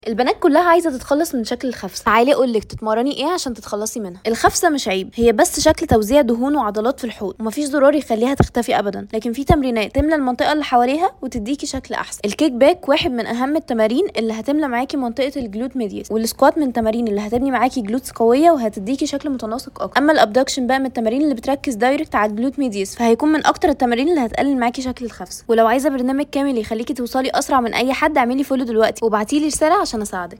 البنات كلها عايزه تتخلص من شكل الخفسه تعالي اقول لك تتمرني ايه عشان تتخلصي منها الخفسه مش عيب هي بس شكل توزيع دهون وعضلات في الحوض ومفيش زرار يخليها تختفي ابدا لكن في تمرينات تملى المنطقه اللي حواليها وتديكي شكل احسن الكيك باك واحد من اهم التمارين اللي هتملى معاكي منطقه الجلوت ميديس والسكوات من التمارين اللي هتبني معاكي جلوتس قويه وهتديكي شكل متناسق اكتر اما الابدكشن بقى من التمارين اللي بتركز دايركت على الجلوت ميديس فهيكون من اكتر التمارين اللي هتقلل معاكي شكل الخفسه ولو عايزه برنامج كامل يخليكي توصلي اسرع من اي حد اعملي فولو دلوقتي وابعتيلي رساله عشان اساعدك